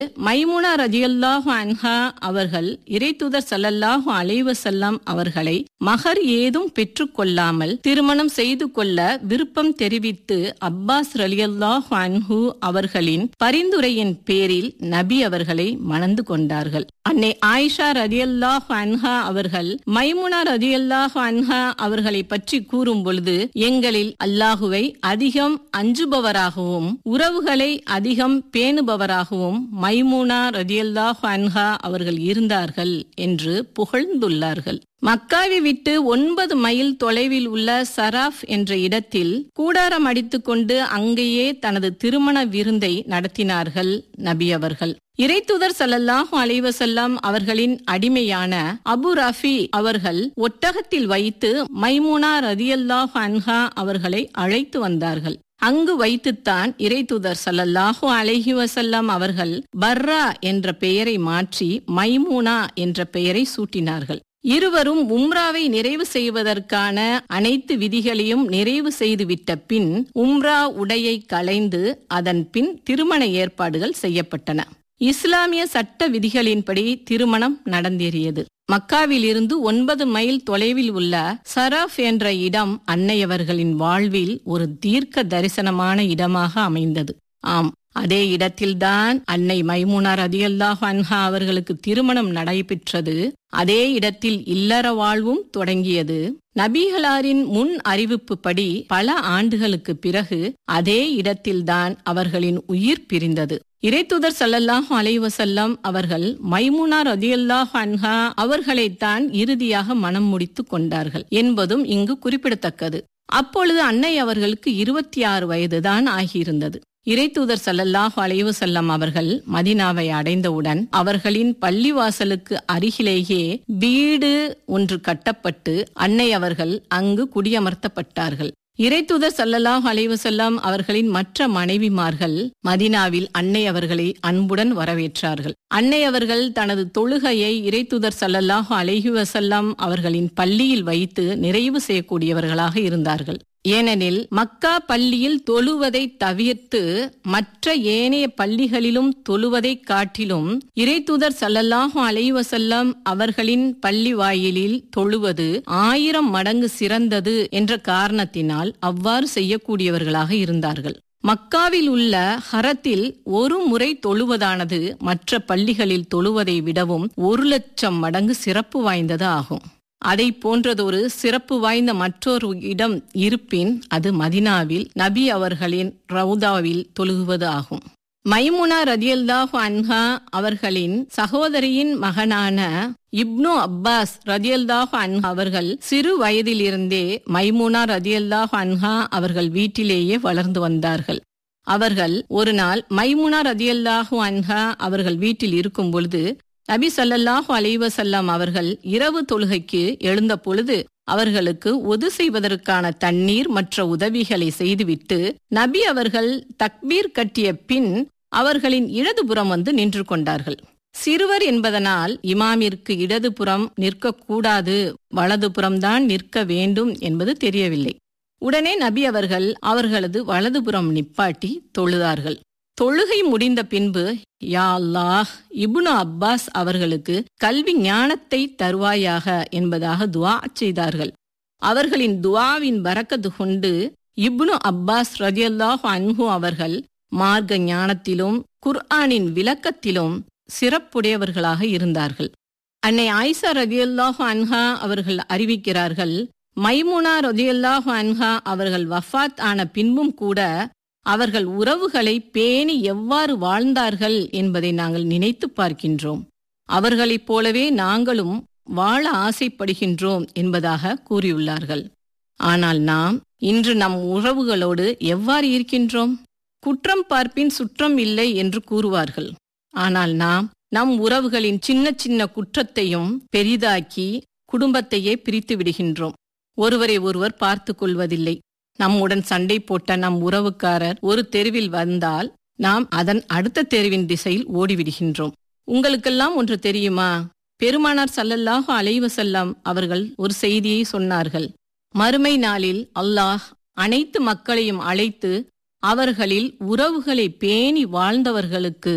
மைமுனா ரஜியல்லாஹு அன்ஹா அவர்கள் இறைத்துதர் சல்லல்லாஹு அலைவசல்லாம் அவர்களை மகர் ஏதும் பெற்றுக்கொள்ளாமல் திருமணம் செய்து கொள்ள விருப்பம் தெரிவித்து அப்பாஸ் ரலியல்லாஹு அன்ஹு அவர்களின் பரிந்துரையின் பேரில் நபி அவர்களை மணந்து கொண்டார்கள் அன்னை ஆயிஷா ரதியல்லாஹு அன்ஹா அவர்கள் மைமுனா ரதியல்லாஹு அன்ஹா அவர்களை பற்றி கூறும் பொழுது எங்களில் அல்லாஹுவை அதிகம் அஞ்சுபவராகவும் உறவுகளை அதிகம் பேணுபவராகவும் மைமுனா ரதியல்லாஹு அன்ஹா அவர்கள் இருந்தார்கள் என்று புகழ்ந்துள்ளார்கள் மக்காவை விட்டு ஒன்பது மைல் தொலைவில் உள்ள சராஃப் என்ற இடத்தில் கூடாரம் அடித்துக்கொண்டு அங்கேயே தனது திருமண விருந்தை நடத்தினார்கள் நபி அவர்கள் இறைத்துதர் சல்லல்லாஹு அலைவசல்லாம் அவர்களின் அடிமையான அபு ரஃபி அவர்கள் ஒட்டகத்தில் வைத்து மைமுனா ரதியல்லாஹு அன்ஹா அவர்களை அழைத்து வந்தார்கள் அங்கு வைத்துத்தான் இறைத்துதர் சல்லல்லாஹு அலைஹி வசல்லாம் அவர்கள் பர்ரா என்ற பெயரை மாற்றி மைமுனா என்ற பெயரை சூட்டினார்கள் இருவரும் உம்ராவை நிறைவு செய்வதற்கான அனைத்து விதிகளையும் நிறைவு செய்துவிட்ட பின் உம்ரா உடையை களைந்து அதன் பின் திருமண ஏற்பாடுகள் செய்யப்பட்டன இஸ்லாமிய சட்ட விதிகளின்படி திருமணம் நடந்தேறியது மக்காவில் இருந்து ஒன்பது மைல் தொலைவில் உள்ள சராஃப் என்ற இடம் அன்னையவர்களின் வாழ்வில் ஒரு தீர்க்க தரிசனமான இடமாக அமைந்தது ஆம் அதே இடத்தில்தான் அன்னை மைமுனார் அதியல்லாஹ் அன்ஹா அவர்களுக்கு திருமணம் நடைபெற்றது அதே இடத்தில் இல்லற வாழ்வும் தொடங்கியது நபிகளாரின் முன் அறிவிப்புப்படி பல ஆண்டுகளுக்கு பிறகு அதே இடத்தில்தான் அவர்களின் உயிர் பிரிந்தது இறைத்துதர் சல்லல்லாஹு அலைவசல்லம் அவர்கள் மைமுனா ரதியல்லாஹ் அன்ஹா அவர்களைத்தான் இறுதியாக மனம் முடித்து கொண்டார்கள் என்பதும் இங்கு குறிப்பிடத்தக்கது அப்பொழுது அன்னை அவர்களுக்கு இருபத்தி ஆறு வயதுதான் ஆகியிருந்தது இறைத்தூதர் சல்லல்லாஹு அலைவு செல்லம் அவர்கள் மதினாவை அடைந்தவுடன் அவர்களின் பள்ளிவாசலுக்கு அருகிலேயே வீடு ஒன்று கட்டப்பட்டு அன்னை அவர்கள் அங்கு குடியமர்த்தப்பட்டார்கள் இறைத்துதர் சல்லல்லாஹ் அலைவசல்லாம் அவர்களின் மற்ற மனைவிமார்கள் மதினாவில் அன்னை அவர்களை அன்புடன் வரவேற்றார்கள் அன்னை அவர்கள் தனது தொழுகையை இறைத்துதர் சல்லல்லாஹ் அலைஹி வசல்லாம் அவர்களின் பள்ளியில் வைத்து நிறைவு செய்யக்கூடியவர்களாக இருந்தார்கள் ஏனெனில் மக்கா பள்ளியில் தொழுவதை தவிர்த்து மற்ற ஏனைய பள்ளிகளிலும் தொழுவதை காட்டிலும் இறைத்துதர் சல்லல்லாஹு அலைவசல்லம் அவர்களின் பள்ளி வாயிலில் தொழுவது ஆயிரம் மடங்கு சிறந்தது என்ற காரணத்தினால் அவ்வாறு செய்யக்கூடியவர்களாக இருந்தார்கள் மக்காவில் உள்ள ஹரத்தில் ஒரு முறை தொழுவதானது மற்ற பள்ளிகளில் தொழுவதை விடவும் ஒரு லட்சம் மடங்கு சிறப்பு வாய்ந்தது ஆகும் அதை போன்றதொரு சிறப்பு வாய்ந்த மற்றொரு இடம் இருப்பின் அது மதினாவில் நபி அவர்களின் ரவுதாவில் தொழுகுவது ஆகும் மைமுனா ரதியல்லாஹு அன்ஹா அவர்களின் சகோதரியின் மகனான இப்னு அப்பாஸ் ரதியல்லாஹு அன்ஹா அவர்கள் சிறு வயதிலிருந்தே மைமுனா ரதியல்லாஹு அன்ஹா அவர்கள் வீட்டிலேயே வளர்ந்து வந்தார்கள் அவர்கள் ஒரு நாள் மைமுனா ரதியல்லாஹு அன்ஹா அவர்கள் வீட்டில் இருக்கும் பொழுது நபி சல்லல்லாஹு அலைவசல்லாம் அவர்கள் இரவு தொழுகைக்கு எழுந்த பொழுது அவர்களுக்கு ஒது செய்வதற்கான தண்ணீர் மற்ற உதவிகளை செய்துவிட்டு நபி அவர்கள் தக்பீர் கட்டிய பின் அவர்களின் இடதுபுறம் வந்து நின்று கொண்டார்கள் சிறுவர் என்பதனால் இமாமிற்கு இடதுபுறம் நிற்கக்கூடாது வலதுபுறம்தான் நிற்க வேண்டும் என்பது தெரியவில்லை உடனே நபி அவர்கள் அவர்களது வலதுபுறம் நிப்பாட்டி தொழுதார்கள் தொழுகை முடிந்த பின்பு யா அல்லாஹ் இபுனு அப்பாஸ் அவர்களுக்கு கல்வி ஞானத்தை தருவாயாக என்பதாக துவா செய்தார்கள் அவர்களின் துவாவின் பறக்கத்து கொண்டு இப்னு அப்பாஸ் ரஜியல்லாஹ் அன்ஹு அவர்கள் மார்க்க ஞானத்திலும் குர்ஆனின் விளக்கத்திலும் சிறப்புடையவர்களாக இருந்தார்கள் அன்னை ஆயிஷா ரதியல்லாஹு அன்ஹா அவர்கள் அறிவிக்கிறார்கள் மைமுனா ரதியல்லாஹு அன்ஹா அவர்கள் வஃபாத் ஆன பின்பும் கூட அவர்கள் உறவுகளை பேணி எவ்வாறு வாழ்ந்தார்கள் என்பதை நாங்கள் நினைத்து பார்க்கின்றோம் அவர்களைப் போலவே நாங்களும் வாழ ஆசைப்படுகின்றோம் என்பதாக கூறியுள்ளார்கள் ஆனால் நாம் இன்று நம் உறவுகளோடு எவ்வாறு இருக்கின்றோம் குற்றம் பார்ப்பின் சுற்றம் இல்லை என்று கூறுவார்கள் ஆனால் நாம் நம் உறவுகளின் சின்ன சின்ன குற்றத்தையும் பெரிதாக்கி குடும்பத்தையே பிரித்து விடுகின்றோம் ஒருவரை ஒருவர் பார்த்து கொள்வதில்லை நம்முடன் சண்டை போட்ட நம் உறவுக்காரர் ஒரு தெருவில் வந்தால் நாம் அதன் அடுத்த தெருவின் திசையில் ஓடிவிடுகின்றோம் உங்களுக்கெல்லாம் ஒன்று தெரியுமா பெருமானார் சல்லல்லாஹு அலைவசல்லாம் அவர்கள் ஒரு செய்தியை சொன்னார்கள் மறுமை நாளில் அல்லாஹ் அனைத்து மக்களையும் அழைத்து அவர்களில் உறவுகளை பேணி வாழ்ந்தவர்களுக்கு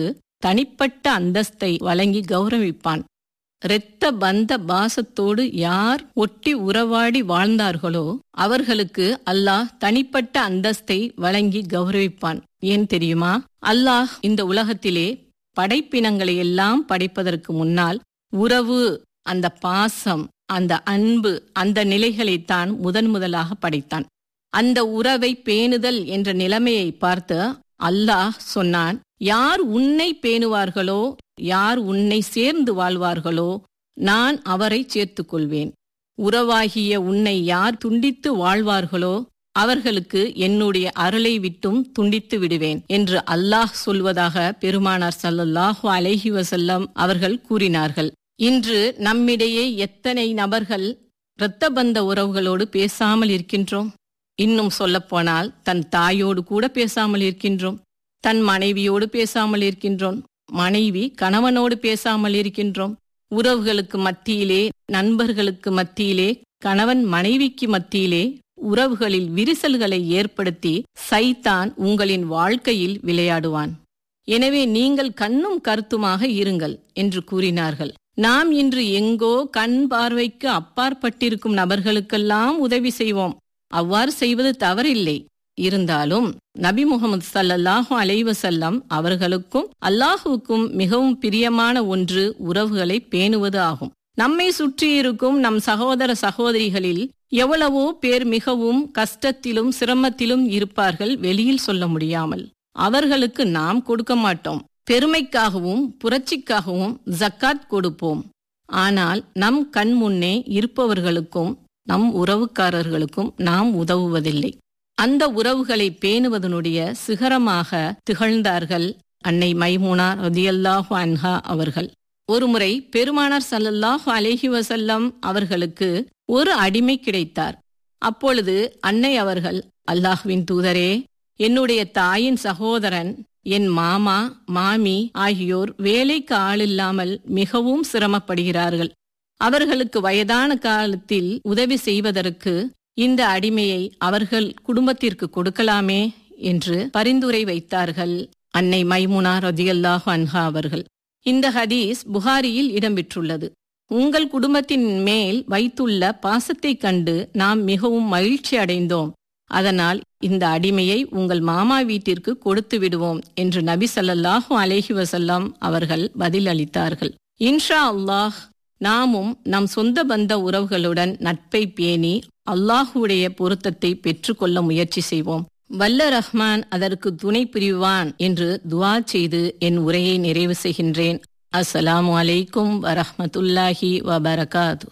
தனிப்பட்ட அந்தஸ்தை வழங்கி கௌரவிப்பான் இரத்த பந்த பாசத்தோடு யார் ஒட்டி உறவாடி வாழ்ந்தார்களோ அவர்களுக்கு அல்லாஹ் தனிப்பட்ட அந்தஸ்தை வழங்கி கௌரவிப்பான் ஏன் தெரியுமா அல்லாஹ் இந்த உலகத்திலே படைப்பினங்களை எல்லாம் படைப்பதற்கு முன்னால் உறவு அந்த பாசம் அந்த அன்பு அந்த நிலைகளைத்தான் முதன் முதலாக படைத்தான் அந்த உறவை பேணுதல் என்ற நிலைமையை பார்த்து அல்லாஹ் சொன்னான் யார் உன்னை பேணுவார்களோ யார் உன்னை சேர்ந்து வாழ்வார்களோ நான் அவரை சேர்த்துக் கொள்வேன் உறவாகிய உன்னை யார் துண்டித்து வாழ்வார்களோ அவர்களுக்கு என்னுடைய அருளை விட்டும் துண்டித்து விடுவேன் என்று அல்லாஹ் சொல்வதாக பெருமானார் சல்லல்லாஹு அலைஹி வசல்லம் அவர்கள் கூறினார்கள் இன்று நம்மிடையே எத்தனை நபர்கள் இரத்தபந்த உறவுகளோடு பேசாமல் இருக்கின்றோம் இன்னும் சொல்லப்போனால் தன் தாயோடு கூட பேசாமல் இருக்கின்றோம் தன் மனைவியோடு பேசாமல் இருக்கின்றோம் மனைவி கணவனோடு பேசாமல் இருக்கின்றோம் உறவுகளுக்கு மத்தியிலே நண்பர்களுக்கு மத்தியிலே கணவன் மனைவிக்கு மத்தியிலே உறவுகளில் விரிசல்களை ஏற்படுத்தி சைத்தான் உங்களின் வாழ்க்கையில் விளையாடுவான் எனவே நீங்கள் கண்ணும் கருத்துமாக இருங்கள் என்று கூறினார்கள் நாம் இன்று எங்கோ கண் பார்வைக்கு அப்பாற்பட்டிருக்கும் நபர்களுக்கெல்லாம் உதவி செய்வோம் அவ்வாறு செய்வது தவறில்லை இருந்தாலும் நபி முகமது சல்லல்லாஹு அலைவசல்லம் அவர்களுக்கும் அல்லாஹுவுக்கும் மிகவும் பிரியமான ஒன்று உறவுகளை பேணுவது ஆகும் நம்மை சுற்றியிருக்கும் நம் சகோதர சகோதரிகளில் எவ்வளவோ பேர் மிகவும் கஷ்டத்திலும் சிரமத்திலும் இருப்பார்கள் வெளியில் சொல்ல முடியாமல் அவர்களுக்கு நாம் கொடுக்க மாட்டோம் பெருமைக்காகவும் புரட்சிக்காகவும் ஜக்காத் கொடுப்போம் ஆனால் நம் கண் முன்னே இருப்பவர்களுக்கும் நம் உறவுக்காரர்களுக்கும் நாம் உதவுவதில்லை அந்த உறவுகளை பேணுவதனுடைய சிகரமாக திகழ்ந்தார்கள் அன்னை மைமுனா ரதியல்லாஹு அன்ஹா அவர்கள் ஒருமுறை பெருமானார் சல்லல்லாஹு அலேஹி வசல்லம் அவர்களுக்கு ஒரு அடிமை கிடைத்தார் அப்பொழுது அன்னை அவர்கள் அல்லாஹ்வின் தூதரே என்னுடைய தாயின் சகோதரன் என் மாமா மாமி ஆகியோர் வேலைக்கு ஆளில்லாமல் மிகவும் சிரமப்படுகிறார்கள் அவர்களுக்கு வயதான காலத்தில் உதவி செய்வதற்கு இந்த அடிமையை அவர்கள் குடும்பத்திற்கு கொடுக்கலாமே என்று பரிந்துரை வைத்தார்கள் அன்னை மைமுனா ரதியல்லாஹு அன்ஹா அவர்கள் இந்த ஹதீஸ் புகாரியில் இடம்பெற்றுள்ளது உங்கள் குடும்பத்தின் மேல் வைத்துள்ள பாசத்தைக் கண்டு நாம் மிகவும் மகிழ்ச்சி அடைந்தோம் அதனால் இந்த அடிமையை உங்கள் மாமா வீட்டிற்கு கொடுத்து விடுவோம் என்று நபி சல்லல்லாஹு அலேஹி வசல்லாம் அவர்கள் பதில் அளித்தார்கள் இன்ஷா அல்லாஹ் நாமும் நம் சொந்த பந்த உறவுகளுடன் நட்பை பேணி அல்லாஹுடைய பொருத்தத்தை பெற்றுக்கொள்ள முயற்சி செய்வோம் வல்ல ரஹ்மான் அதற்கு துணை புரிவான் என்று துவா செய்து என் உரையை நிறைவு செய்கின்றேன் அஸ்ஸலாமு அலைக்கும் வரஹமத்துல்லாஹி வபரகாது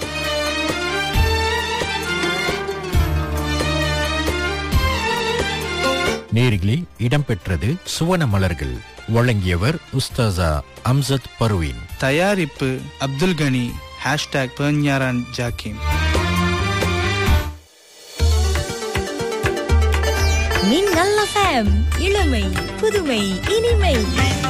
நேரிலே இடம்பெற்றது சுவன மலர்கள் வழங்கியவர் உஸ்தாசா அம்சத் பர்வீன் தயாரிப்பு அப்துல் கனி ஹேஷ்டாக் பெர்ஞாரான் ஜாக்கிம் மின்னல் எஃப்எம் இளமை புதுமை இனிமை